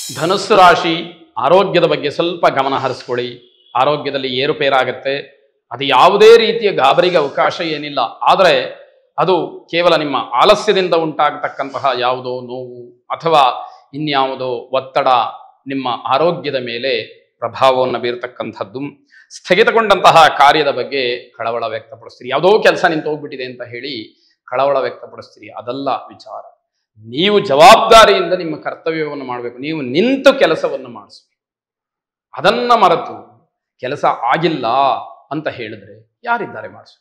ಧನುಸ್ಸು ರಾಶಿ ಆರೋಗ್ಯದ ಬಗ್ಗೆ ಸ್ವಲ್ಪ ಗಮನ ಹರಿಸ್ಕೊಳ್ಳಿ ಆರೋಗ್ಯದಲ್ಲಿ ಏರುಪೇರಾಗತ್ತೆ ಅದು ಯಾವುದೇ ರೀತಿಯ ಗಾಬರಿಗೆ ಅವಕಾಶ ಏನಿಲ್ಲ ಆದರೆ ಅದು ಕೇವಲ ನಿಮ್ಮ ಆಲಸ್ಯದಿಂದ ಉಂಟಾಗತಕ್ಕಂತಹ ಯಾವುದೋ ನೋವು ಅಥವಾ ಇನ್ಯಾವುದೋ ಒತ್ತಡ ನಿಮ್ಮ ಆರೋಗ್ಯದ ಮೇಲೆ ಪ್ರಭಾವವನ್ನು ಬೀರತಕ್ಕಂಥದ್ದು ಸ್ಥಗಿತಗೊಂಡಂತಹ ಕಾರ್ಯದ ಬಗ್ಗೆ ಕಳವಳ ವ್ಯಕ್ತಪಡಿಸ್ತೀರಿ ಯಾವುದೋ ಕೆಲಸ ನಿಂತು ಹೋಗ್ಬಿಟ್ಟಿದೆ ಅಂತ ಹೇಳಿ ಕಳವಳ ವ್ಯಕ್ತಪಡಿಸ್ತೀರಿ ಅದಲ್ಲ ವಿಚಾರ ನೀವು ಜವಾಬ್ದಾರಿಯಿಂದ ನಿಮ್ಮ ಕರ್ತವ್ಯವನ್ನು ಮಾಡಬೇಕು ನೀವು ನಿಂತು ಕೆಲಸವನ್ನು ಮಾಡಿಸ್ಬೇಕು ಅದನ್ನ ಮರೆತು ಕೆಲಸ ಆಗಿಲ್ಲ ಅಂತ ಹೇಳಿದ್ರೆ ಯಾರಿದ್ದಾರೆ ಮಾಡಿಸ್ಬೇಕು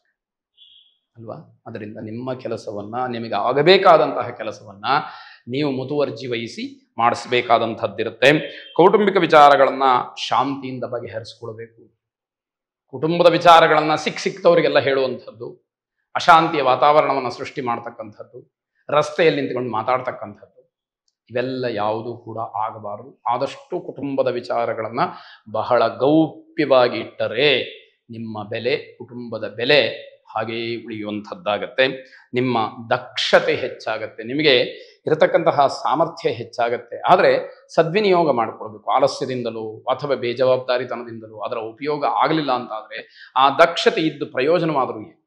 ಅಲ್ವಾ ಅದರಿಂದ ನಿಮ್ಮ ಕೆಲಸವನ್ನ ನಿಮಗೆ ಆಗಬೇಕಾದಂತಹ ಕೆಲಸವನ್ನ ನೀವು ಮುತುವರ್ಜಿ ವಹಿಸಿ ಮಾಡಿಸ್ಬೇಕಾದಂಥದ್ದಿರುತ್ತೆ ಕೌಟುಂಬಿಕ ವಿಚಾರಗಳನ್ನ ಶಾಂತಿಯಿಂದ ಬಗೆಹರಿಸ್ಕೊಳ್ಬೇಕು ಕುಟುಂಬದ ವಿಚಾರಗಳನ್ನ ಸಿಕ್ ಸಿಕ್ತವರಿಗೆಲ್ಲ ಹೇಳುವಂಥದ್ದು ಅಶಾಂತಿಯ ವಾತಾವರಣವನ್ನು ಸೃಷ್ಟಿ ಮಾಡ್ತಕ್ಕಂಥದ್ದು ರಸ್ತೆಯಲ್ಲಿ ನಿಂತ್ಕೊಂಡು ಮಾತಾಡ್ತಕ್ಕಂಥದ್ದು ಇವೆಲ್ಲ ಯಾವುದೂ ಕೂಡ ಆಗಬಾರದು ಆದಷ್ಟು ಕುಟುಂಬದ ವಿಚಾರಗಳನ್ನ ಬಹಳ ಗೌಪ್ಯವಾಗಿ ಇಟ್ಟರೆ ನಿಮ್ಮ ಬೆಲೆ ಕುಟುಂಬದ ಬೆಲೆ ಹಾಗೆಯೇ ಉಳಿಯುವಂಥದ್ದಾಗತ್ತೆ ನಿಮ್ಮ ದಕ್ಷತೆ ಹೆಚ್ಚಾಗತ್ತೆ ನಿಮಗೆ ಇರತಕ್ಕಂತಹ ಸಾಮರ್ಥ್ಯ ಹೆಚ್ಚಾಗತ್ತೆ ಆದರೆ ಸದ್ವಿನಿಯೋಗ ಮಾಡಿಕೊಳ್ಬೇಕು ಆಲಸ್ಯದಿಂದಲೋ ಅಥವಾ ಬೇಜವಾಬ್ದಾರಿತನದಿಂದಲೋ ಅದರ ಉಪಯೋಗ ಆಗಲಿಲ್ಲ ಅಂತಾದರೆ ಆ ದಕ್ಷತೆ ಇದ್ದು ಪ್ರಯೋಜನವಾದರೂ ಏನು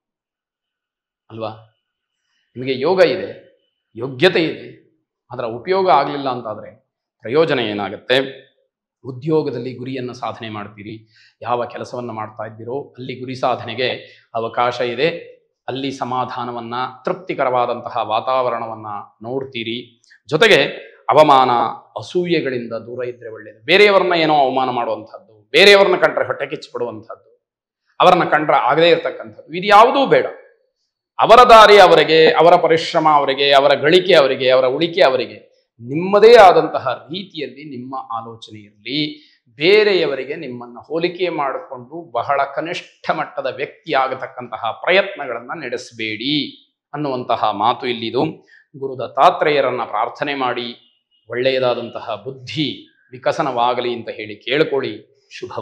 ಅಲ್ವಾ ನಿಮಗೆ ಯೋಗ ಇದೆ ಯೋಗ್ಯತೆ ಇದೆ ಅದರ ಉಪಯೋಗ ಆಗಲಿಲ್ಲ ಅಂತಾದರೆ ಪ್ರಯೋಜನ ಏನಾಗುತ್ತೆ ಉದ್ಯೋಗದಲ್ಲಿ ಗುರಿಯನ್ನು ಸಾಧನೆ ಮಾಡ್ತೀರಿ ಯಾವ ಕೆಲಸವನ್ನು ಮಾಡ್ತಾ ಇದ್ದೀರೋ ಅಲ್ಲಿ ಗುರಿ ಸಾಧನೆಗೆ ಅವಕಾಶ ಇದೆ ಅಲ್ಲಿ ಸಮಾಧಾನವನ್ನ ತೃಪ್ತಿಕರವಾದಂತಹ ವಾತಾವರಣವನ್ನ ನೋಡ್ತೀರಿ ಜೊತೆಗೆ ಅವಮಾನ ಅಸೂಯೆಗಳಿಂದ ದೂರ ಇದ್ರೆ ಒಳ್ಳೆಯದು ಬೇರೆಯವರನ್ನ ಏನೋ ಅವಮಾನ ಮಾಡುವಂಥದ್ದು ಬೇರೆಯವರನ್ನ ಕಂಡ್ರೆ ಹೊಟ್ಟೆ ಕಿಚ್ಚಿಬಿಡುವಂಥದ್ದು ಅವರನ್ನ ಕಂಡ್ರೆ ಆಗದೇ ಇರತಕ್ಕಂಥದ್ದು ಇದು ಯಾವುದೂ ಬೇಡ ಅವರ ದಾರಿ ಅವರಿಗೆ ಅವರ ಪರಿಶ್ರಮ ಅವರಿಗೆ ಅವರ ಗಳಿಕೆ ಅವರಿಗೆ ಅವರ ಉಳಿಕೆ ಅವರಿಗೆ ನಿಮ್ಮದೇ ಆದಂತಹ ರೀತಿಯಲ್ಲಿ ನಿಮ್ಮ ಆಲೋಚನೆ ಇರಲಿ ಬೇರೆಯವರಿಗೆ ನಿಮ್ಮನ್ನು ಹೋಲಿಕೆ ಮಾಡಿಕೊಂಡು ಬಹಳ ಕನಿಷ್ಠ ಮಟ್ಟದ ವ್ಯಕ್ತಿ ಆಗತಕ್ಕಂತಹ ಪ್ರಯತ್ನಗಳನ್ನು ನಡೆಸಬೇಡಿ ಅನ್ನುವಂತಹ ಮಾತು ಇಲ್ಲಿದು ಗುರು ದತ್ತಾತ್ರೇಯರನ್ನ ಪ್ರಾರ್ಥನೆ ಮಾಡಿ ಒಳ್ಳೆಯದಾದಂತಹ ಬುದ್ಧಿ ವಿಕಸನವಾಗಲಿ ಅಂತ ಹೇಳಿ ಕೇಳಿಕೊಳ್ಳಿ ಶುಭವ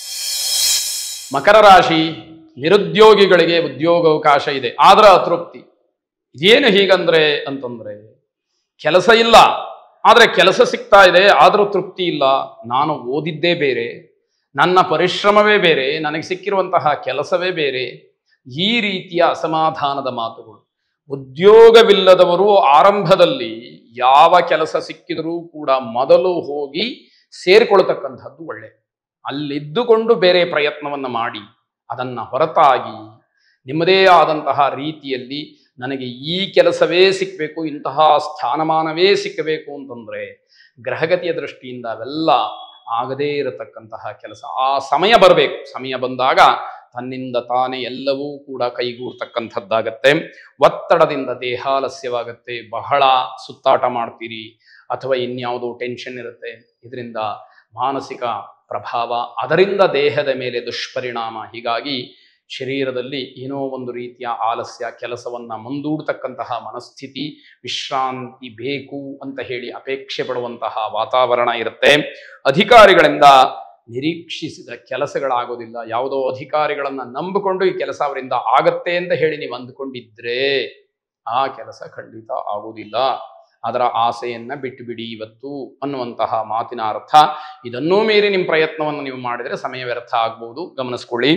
ಮಕರ ರಾಶಿ ನಿರುದ್ಯೋಗಿಗಳಿಗೆ ಉದ್ಯೋಗಾವಕಾಶ ಇದೆ ಆದ್ರ ಅತೃಪ್ತಿ ಇದೇನು ಹೀಗಂದ್ರೆ ಅಂತಂದ್ರೆ ಕೆಲಸ ಇಲ್ಲ ಆದರೆ ಕೆಲಸ ಸಿಗ್ತಾ ಇದೆ ಆದರೂ ತೃಪ್ತಿ ಇಲ್ಲ ನಾನು ಓದಿದ್ದೇ ಬೇರೆ ನನ್ನ ಪರಿಶ್ರಮವೇ ಬೇರೆ ನನಗೆ ಸಿಕ್ಕಿರುವಂತಹ ಕೆಲಸವೇ ಬೇರೆ ಈ ರೀತಿಯ ಅಸಮಾಧಾನದ ಮಾತುಗಳು ಉದ್ಯೋಗವಿಲ್ಲದವರು ಆರಂಭದಲ್ಲಿ ಯಾವ ಕೆಲಸ ಸಿಕ್ಕಿದರೂ ಕೂಡ ಮೊದಲು ಹೋಗಿ ಸೇರಿಕೊಳ್ತಕ್ಕಂಥದ್ದು ಒಳ್ಳೆ ಅಲ್ಲಿದ್ದುಕೊಂಡು ಬೇರೆ ಪ್ರಯತ್ನವನ್ನು ಮಾಡಿ ಅದನ್ನು ಹೊರತಾಗಿ ನಿಮ್ಮದೇ ಆದಂತಹ ರೀತಿಯಲ್ಲಿ ನನಗೆ ಈ ಕೆಲಸವೇ ಸಿಕ್ಕಬೇಕು ಇಂತಹ ಸ್ಥಾನಮಾನವೇ ಸಿಕ್ಕಬೇಕು ಅಂತಂದ್ರೆ ಗ್ರಹಗತಿಯ ದೃಷ್ಟಿಯಿಂದ ಅವೆಲ್ಲ ಆಗದೇ ಇರತಕ್ಕಂತಹ ಕೆಲಸ ಆ ಸಮಯ ಬರಬೇಕು ಸಮಯ ಬಂದಾಗ ತನ್ನಿಂದ ತಾನೇ ಎಲ್ಲವೂ ಕೂಡ ಕೈಗೂಡ್ತಕ್ಕಂಥದ್ದಾಗತ್ತೆ ಒತ್ತಡದಿಂದ ದೇಹಾಲಸ್ಯವಾಗತ್ತೆ ಬಹಳ ಸುತ್ತಾಟ ಮಾಡ್ತೀರಿ ಅಥವಾ ಇನ್ಯಾವುದೋ ಟೆನ್ಷನ್ ಇರುತ್ತೆ ಇದರಿಂದ ಮಾನಸಿಕ ಪ್ರಭಾವ ಅದರಿಂದ ದೇಹದ ಮೇಲೆ ದುಷ್ಪರಿಣಾಮ ಹೀಗಾಗಿ ಶರೀರದಲ್ಲಿ ಏನೋ ಒಂದು ರೀತಿಯ ಆಲಸ್ಯ ಕೆಲಸವನ್ನ ಮುಂದೂಡ್ತಕ್ಕಂತಹ ಮನಸ್ಥಿತಿ ವಿಶ್ರಾಂತಿ ಬೇಕು ಅಂತ ಹೇಳಿ ಅಪೇಕ್ಷೆ ಪಡುವಂತಹ ವಾತಾವರಣ ಇರುತ್ತೆ ಅಧಿಕಾರಿಗಳಿಂದ ನಿರೀಕ್ಷಿಸಿದ ಕೆಲಸಗಳಾಗೋದಿಲ್ಲ ಯಾವುದೋ ಅಧಿಕಾರಿಗಳನ್ನ ನಂಬಿಕೊಂಡು ಈ ಕೆಲಸ ಅವರಿಂದ ಆಗತ್ತೆ ಅಂತ ಹೇಳಿ ನೀವು ಅಂದುಕೊಂಡಿದ್ರೆ ಆ ಕೆಲಸ ಖಂಡಿತ ಆಗುವುದಿಲ್ಲ ಅದರ ಆಸೆಯನ್ನ ಬಿಟ್ಟು ಬಿಡಿ ಇವತ್ತು ಅನ್ನುವಂತಹ ಮಾತಿನ ಅರ್ಥ ಇದನ್ನೂ ಮೀರಿ ನಿಮ್ಮ ಪ್ರಯತ್ನವನ್ನು ನೀವು ಮಾಡಿದರೆ ಸಮಯ ವ್ಯರ್ಥ ಆಗ್ಬೋದು ಗಮನಿಸ್ಕೊಳ್ಳಿ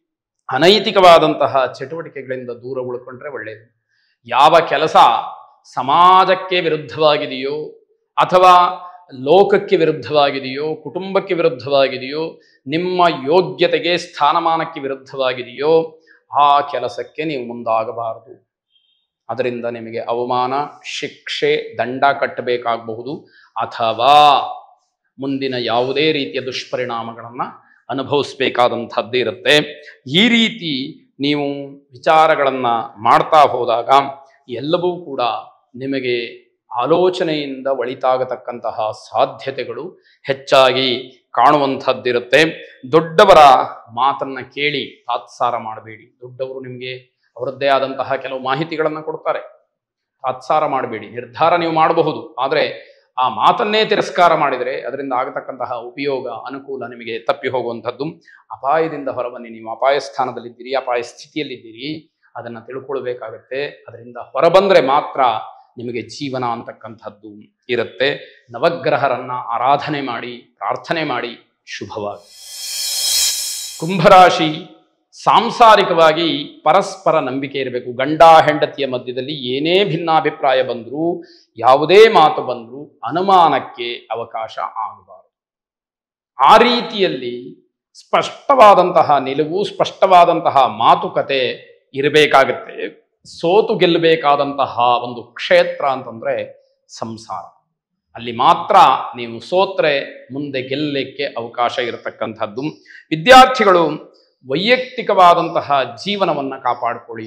ಅನೈತಿಕವಾದಂತಹ ಚಟುವಟಿಕೆಗಳಿಂದ ದೂರ ಉಳ್ಕೊಂಡ್ರೆ ಒಳ್ಳೆಯದು ಯಾವ ಕೆಲಸ ಸಮಾಜಕ್ಕೆ ವಿರುದ್ಧವಾಗಿದೆಯೋ ಅಥವಾ ಲೋಕಕ್ಕೆ ವಿರುದ್ಧವಾಗಿದೆಯೋ ಕುಟುಂಬಕ್ಕೆ ವಿರುದ್ಧವಾಗಿದೆಯೋ ನಿಮ್ಮ ಯೋಗ್ಯತೆಗೆ ಸ್ಥಾನಮಾನಕ್ಕೆ ವಿರುದ್ಧವಾಗಿದೆಯೋ ಆ ಕೆಲಸಕ್ಕೆ ನೀವು ಮುಂದಾಗಬಾರದು ಅದರಿಂದ ನಿಮಗೆ ಅವಮಾನ ಶಿಕ್ಷೆ ದಂಡ ಕಟ್ಟಬೇಕಾಗಬಹುದು ಅಥವಾ ಮುಂದಿನ ಯಾವುದೇ ರೀತಿಯ ದುಷ್ಪರಿಣಾಮಗಳನ್ನು ಅನುಭವಿಸ್ಬೇಕಾದಂಥದ್ದು ಇರುತ್ತೆ ಈ ರೀತಿ ನೀವು ವಿಚಾರಗಳನ್ನು ಮಾಡ್ತಾ ಹೋದಾಗ ಎಲ್ಲವೂ ಕೂಡ ನಿಮಗೆ ಆಲೋಚನೆಯಿಂದ ಒಳಿತಾಗತಕ್ಕಂತಹ ಸಾಧ್ಯತೆಗಳು ಹೆಚ್ಚಾಗಿ ಕಾಣುವಂಥದ್ದಿರುತ್ತೆ ದೊಡ್ಡವರ ಮಾತನ್ನ ಕೇಳಿ ತಾತ್ಸಾರ ಮಾಡಬೇಡಿ ದೊಡ್ಡವರು ನಿಮಗೆ ಅವರದ್ದೇ ಆದಂತಹ ಕೆಲವು ಮಾಹಿತಿಗಳನ್ನು ಕೊಡ್ತಾರೆ ತಾತ್ಸಾರ ಮಾಡಬೇಡಿ ನಿರ್ಧಾರ ನೀವು ಮಾಡಬಹುದು ಆದರೆ ಆ ಮಾತನ್ನೇ ತಿರಸ್ಕಾರ ಮಾಡಿದರೆ ಅದರಿಂದ ಆಗತಕ್ಕಂತಹ ಉಪಯೋಗ ಅನುಕೂಲ ನಿಮಗೆ ತಪ್ಪಿ ಹೋಗುವಂಥದ್ದು ಅಪಾಯದಿಂದ ಹೊರಬನ್ನಿ ನೀವು ಅಪಾಯ ಸ್ಥಾನದಲ್ಲಿದ್ದೀರಿ ಅಪಾಯ ಸ್ಥಿತಿಯಲ್ಲಿದ್ದೀರಿ ಅದನ್ನು ತಿಳ್ಕೊಳ್ಬೇಕಾಗತ್ತೆ ಅದರಿಂದ ಹೊರಬಂದರೆ ಮಾತ್ರ ನಿಮಗೆ ಜೀವನ ಅಂತಕ್ಕಂಥದ್ದು ಇರುತ್ತೆ ನವಗ್ರಹರನ್ನ ಆರಾಧನೆ ಮಾಡಿ ಪ್ರಾರ್ಥನೆ ಮಾಡಿ ಶುಭವಾಗಿ ಕುಂಭರಾಶಿ ಸಾಂಸಾರಿಕವಾಗಿ ಪರಸ್ಪರ ನಂಬಿಕೆ ಇರಬೇಕು ಗಂಡ ಹೆಂಡತಿಯ ಮಧ್ಯದಲ್ಲಿ ಏನೇ ಭಿನ್ನಾಭಿಪ್ರಾಯ ಬಂದರೂ ಯಾವುದೇ ಮಾತು ಬಂದರೂ ಅನುಮಾನಕ್ಕೆ ಅವಕಾಶ ಆಗಬಾರದು ಆ ರೀತಿಯಲ್ಲಿ ಸ್ಪಷ್ಟವಾದಂತಹ ನಿಲುವು ಸ್ಪಷ್ಟವಾದಂತಹ ಮಾತುಕತೆ ಇರಬೇಕಾಗತ್ತೆ ಸೋತು ಗೆಲ್ಲಬೇಕಾದಂತಹ ಒಂದು ಕ್ಷೇತ್ರ ಅಂತಂದ್ರೆ ಸಂಸಾರ ಅಲ್ಲಿ ಮಾತ್ರ ನೀವು ಸೋತ್ರೆ ಮುಂದೆ ಗೆಲ್ಲಲಿಕ್ಕೆ ಅವಕಾಶ ಇರತಕ್ಕಂಥದ್ದು ವಿದ್ಯಾರ್ಥಿಗಳು ವೈಯಕ್ತಿಕವಾದಂತಹ ಜೀವನವನ್ನು ಕಾಪಾಡಿಕೊಳ್ಳಿ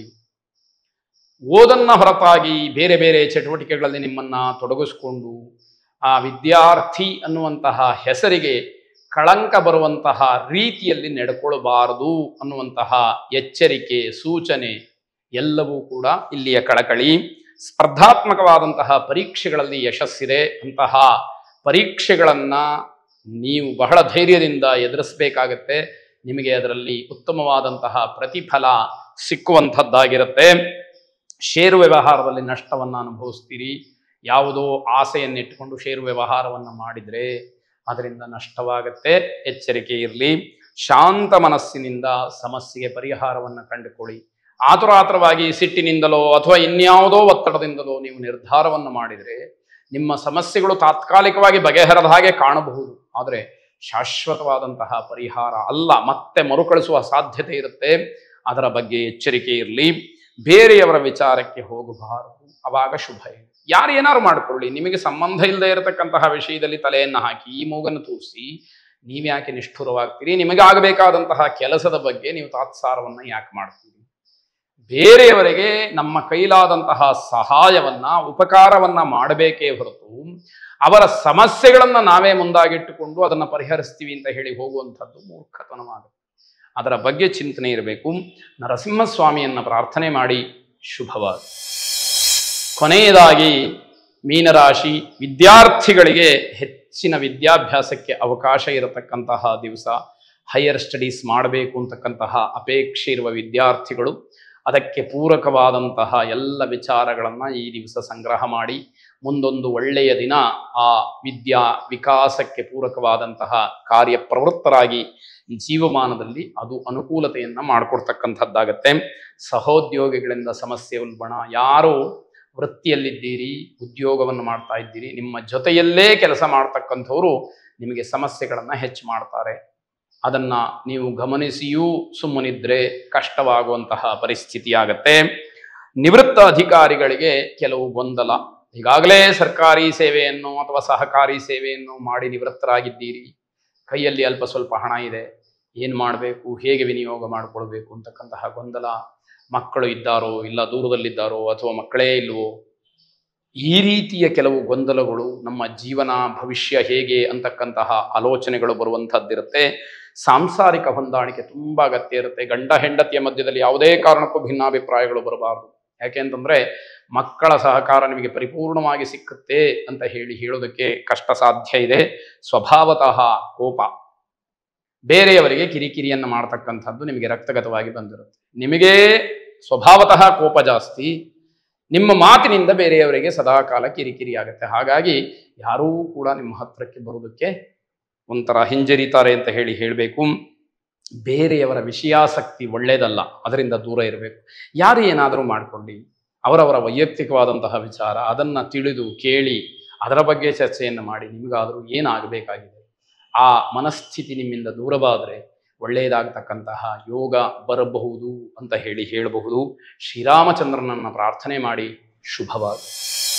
ಓದನ್ನ ಹೊರತಾಗಿ ಬೇರೆ ಬೇರೆ ಚಟುವಟಿಕೆಗಳಲ್ಲಿ ನಿಮ್ಮನ್ನ ತೊಡಗಿಸ್ಕೊಂಡು ಆ ವಿದ್ಯಾರ್ಥಿ ಅನ್ನುವಂತಹ ಹೆಸರಿಗೆ ಕಳಂಕ ಬರುವಂತಹ ರೀತಿಯಲ್ಲಿ ನಡ್ಕೊಳ್ಬಾರದು ಅನ್ನುವಂತಹ ಎಚ್ಚರಿಕೆ ಸೂಚನೆ ಎಲ್ಲವೂ ಕೂಡ ಇಲ್ಲಿಯ ಕಳಕಳಿ ಸ್ಪರ್ಧಾತ್ಮಕವಾದಂತಹ ಪರೀಕ್ಷೆಗಳಲ್ಲಿ ಯಶಸ್ಸಿದೆ ಅಂತಹ ಪರೀಕ್ಷೆಗಳನ್ನ ನೀವು ಬಹಳ ಧೈರ್ಯದಿಂದ ಎದುರಿಸಬೇಕಾಗತ್ತೆ ನಿಮಗೆ ಅದರಲ್ಲಿ ಉತ್ತಮವಾದಂತಹ ಪ್ರತಿಫಲ ಸಿಕ್ಕುವಂಥದ್ದಾಗಿರುತ್ತೆ ಷೇರು ವ್ಯವಹಾರದಲ್ಲಿ ನಷ್ಟವನ್ನು ಅನುಭವಿಸ್ತೀರಿ ಯಾವುದೋ ಆಸೆಯನ್ನಿಟ್ಟುಕೊಂಡು ಷೇರು ವ್ಯವಹಾರವನ್ನು ಮಾಡಿದರೆ ಅದರಿಂದ ನಷ್ಟವಾಗತ್ತೆ ಎಚ್ಚರಿಕೆ ಇರಲಿ ಶಾಂತ ಮನಸ್ಸಿನಿಂದ ಸಮಸ್ಯೆಗೆ ಪರಿಹಾರವನ್ನು ಕಂಡುಕೊಳ್ಳಿ ಆತುರಾತುರವಾಗಿ ಸಿಟ್ಟಿನಿಂದಲೋ ಅಥವಾ ಇನ್ಯಾವುದೋ ಒತ್ತಡದಿಂದಲೋ ನೀವು ನಿರ್ಧಾರವನ್ನು ಮಾಡಿದರೆ ನಿಮ್ಮ ಸಮಸ್ಯೆಗಳು ತಾತ್ಕಾಲಿಕವಾಗಿ ಬಗೆಹರದ ಹಾಗೆ ಕಾಣಬಹುದು ಆದರೆ ಶಾಶ್ವತವಾದಂತಹ ಪರಿಹಾರ ಅಲ್ಲ ಮತ್ತೆ ಮರುಕಳಿಸುವ ಸಾಧ್ಯತೆ ಇರುತ್ತೆ ಅದರ ಬಗ್ಗೆ ಎಚ್ಚರಿಕೆ ಇರಲಿ ಬೇರೆಯವರ ವಿಚಾರಕ್ಕೆ ಹೋಗಬಾರದು ಅವಾಗ ಶುಭ ಏನು ಯಾರು ಏನಾರು ಮಾಡಿಕೊಳ್ಳಿ ನಿಮಗೆ ಸಂಬಂಧ ಇಲ್ಲದೆ ಇರತಕ್ಕಂತಹ ವಿಷಯದಲ್ಲಿ ತಲೆಯನ್ನು ಹಾಕಿ ಈ ಮೂಗನ್ನು ತೂರಿಸಿ ನೀವ್ಯಾಕೆ ನಿಷ್ಠುರವಾಗ್ತೀರಿ ನಿಮಗಾಗಬೇಕಾದಂತಹ ಕೆಲಸದ ಬಗ್ಗೆ ನೀವು ತಾತ್ಸಾರವನ್ನು ಯಾಕೆ ಮಾಡ್ತೀರಿ ಬೇರೆಯವರಿಗೆ ನಮ್ಮ ಕೈಲಾದಂತಹ ಸಹಾಯವನ್ನ ಉಪಕಾರವನ್ನ ಮಾಡಬೇಕೇ ಹೊರತು ಅವರ ಸಮಸ್ಯೆಗಳನ್ನ ನಾವೇ ಮುಂದಾಗಿಟ್ಟುಕೊಂಡು ಅದನ್ನ ಪರಿಹರಿಸ್ತೀವಿ ಅಂತ ಹೇಳಿ ಹೋಗುವಂಥದ್ದು ಮೂರ್ಖತನವಾಗುತ್ತೆ ಅದರ ಬಗ್ಗೆ ಚಿಂತನೆ ಇರಬೇಕು ನರಸಿಂಹಸ್ವಾಮಿಯನ್ನ ಪ್ರಾರ್ಥನೆ ಮಾಡಿ ಶುಭವಾದ ಕೊನೆಯದಾಗಿ ಮೀನರಾಶಿ ವಿದ್ಯಾರ್ಥಿಗಳಿಗೆ ಹೆಚ್ಚಿನ ವಿದ್ಯಾಭ್ಯಾಸಕ್ಕೆ ಅವಕಾಶ ಇರತಕ್ಕಂತಹ ದಿವಸ ಹೈಯರ್ ಸ್ಟಡೀಸ್ ಮಾಡಬೇಕು ಅಂತಕ್ಕಂತಹ ಅಪೇಕ್ಷೆ ಇರುವ ವಿದ್ಯಾರ್ಥಿಗಳು ಅದಕ್ಕೆ ಪೂರಕವಾದಂತಹ ಎಲ್ಲ ವಿಚಾರಗಳನ್ನು ಈ ದಿವಸ ಸಂಗ್ರಹ ಮಾಡಿ ಮುಂದೊಂದು ಒಳ್ಳೆಯ ದಿನ ಆ ವಿದ್ಯಾ ವಿಕಾಸಕ್ಕೆ ಪೂರಕವಾದಂತಹ ಕಾರ್ಯಪ್ರವೃತ್ತರಾಗಿ ಜೀವಮಾನದಲ್ಲಿ ಅದು ಅನುಕೂಲತೆಯನ್ನು ಮಾಡಿಕೊಡ್ತಕ್ಕಂಥದ್ದಾಗತ್ತೆ ಸಹೋದ್ಯೋಗಿಗಳಿಂದ ಸಮಸ್ಯೆ ಉಲ್ಬಣ ಯಾರು ವೃತ್ತಿಯಲ್ಲಿದ್ದೀರಿ ಉದ್ಯೋಗವನ್ನು ಮಾಡ್ತಾ ಇದ್ದೀರಿ ನಿಮ್ಮ ಜೊತೆಯಲ್ಲೇ ಕೆಲಸ ಮಾಡ್ತಕ್ಕಂಥವ್ರು ನಿಮಗೆ ಸಮಸ್ಯೆಗಳನ್ನು ಹೆಚ್ಚು ಮಾಡ್ತಾರೆ ಅದನ್ನ ನೀವು ಗಮನಿಸಿಯೂ ಸುಮ್ಮನಿದ್ರೆ ಕಷ್ಟವಾಗುವಂತಹ ಪರಿಸ್ಥಿತಿ ಆಗತ್ತೆ ನಿವೃತ್ತ ಅಧಿಕಾರಿಗಳಿಗೆ ಕೆಲವು ಗೊಂದಲ ಈಗಾಗಲೇ ಸರ್ಕಾರಿ ಸೇವೆಯನ್ನು ಅಥವಾ ಸಹಕಾರಿ ಸೇವೆಯನ್ನು ಮಾಡಿ ನಿವೃತ್ತರಾಗಿದ್ದೀರಿ ಕೈಯಲ್ಲಿ ಅಲ್ಪ ಸ್ವಲ್ಪ ಹಣ ಇದೆ ಏನು ಮಾಡಬೇಕು ಹೇಗೆ ವಿನಿಯೋಗ ಮಾಡಿಕೊಳ್ಬೇಕು ಅಂತಕ್ಕಂತಹ ಗೊಂದಲ ಮಕ್ಕಳು ಇದ್ದಾರೋ ಇಲ್ಲ ದೂರದಲ್ಲಿದ್ದಾರೋ ಅಥವಾ ಮಕ್ಕಳೇ ಇಲ್ವೋ ಈ ರೀತಿಯ ಕೆಲವು ಗೊಂದಲಗಳು ನಮ್ಮ ಜೀವನ ಭವಿಷ್ಯ ಹೇಗೆ ಅಂತಕ್ಕಂತಹ ಆಲೋಚನೆಗಳು ಬರುವಂಥದ್ದಿರುತ್ತೆ ಸಾಂಸಾರಿಕ ಹೊಂದಾಣಿಕೆ ತುಂಬ ಅಗತ್ಯ ಇರುತ್ತೆ ಗಂಡ ಹೆಂಡತಿಯ ಮಧ್ಯದಲ್ಲಿ ಯಾವುದೇ ಕಾರಣಕ್ಕೂ ಭಿನ್ನಾಭಿಪ್ರಾಯಗಳು ಬರಬಾರದು ಯಾಕೆ ಅಂತಂದ್ರೆ ಮಕ್ಕಳ ಸಹಕಾರ ನಿಮಗೆ ಪರಿಪೂರ್ಣವಾಗಿ ಸಿಕ್ಕುತ್ತೆ ಅಂತ ಹೇಳಿ ಹೇಳೋದಕ್ಕೆ ಕಷ್ಟ ಸಾಧ್ಯ ಇದೆ ಸ್ವಭಾವತಃ ಕೋಪ ಬೇರೆಯವರಿಗೆ ಕಿರಿಕಿರಿಯನ್ನು ಮಾಡ್ತಕ್ಕಂಥದ್ದು ನಿಮಗೆ ರಕ್ತಗತವಾಗಿ ಬಂದಿರುತ್ತೆ ನಿಮಗೆ ಸ್ವಭಾವತಃ ಕೋಪ ಜಾಸ್ತಿ ನಿಮ್ಮ ಮಾತಿನಿಂದ ಬೇರೆಯವರಿಗೆ ಸದಾಕಾಲ ಕಿರಿಕಿರಿ ಆಗುತ್ತೆ ಹಾಗಾಗಿ ಯಾರೂ ಕೂಡ ನಿಮ್ಮ ಹತ್ರಕ್ಕೆ ಬರೋದಕ್ಕೆ ಒಂಥರ ಹಿಂಜರಿತಾರೆ ಅಂತ ಹೇಳಿ ಹೇಳಬೇಕು ಬೇರೆಯವರ ವಿಷಯಾಸಕ್ತಿ ಒಳ್ಳೆಯದಲ್ಲ ಅದರಿಂದ ದೂರ ಇರಬೇಕು ಯಾರು ಏನಾದರೂ ಮಾಡ್ಕೊಳ್ಳಿ ಅವರವರ ವೈಯಕ್ತಿಕವಾದಂತಹ ವಿಚಾರ ಅದನ್ನು ತಿಳಿದು ಕೇಳಿ ಅದರ ಬಗ್ಗೆ ಚರ್ಚೆಯನ್ನು ಮಾಡಿ ನಿಮಗಾದರೂ ಏನಾಗಬೇಕಾಗಿದೆ ಆ ಮನಸ್ಥಿತಿ ನಿಮ್ಮಿಂದ ದೂರವಾದರೆ ಒಳ್ಳೆಯದಾಗತಕ್ಕಂತಹ ಯೋಗ ಬರಬಹುದು ಅಂತ ಹೇಳಿ ಹೇಳಬಹುದು ಶ್ರೀರಾಮಚಂದ್ರನನ್ನು ಪ್ರಾರ್ಥನೆ ಮಾಡಿ ಶುಭವಾಗಲಿ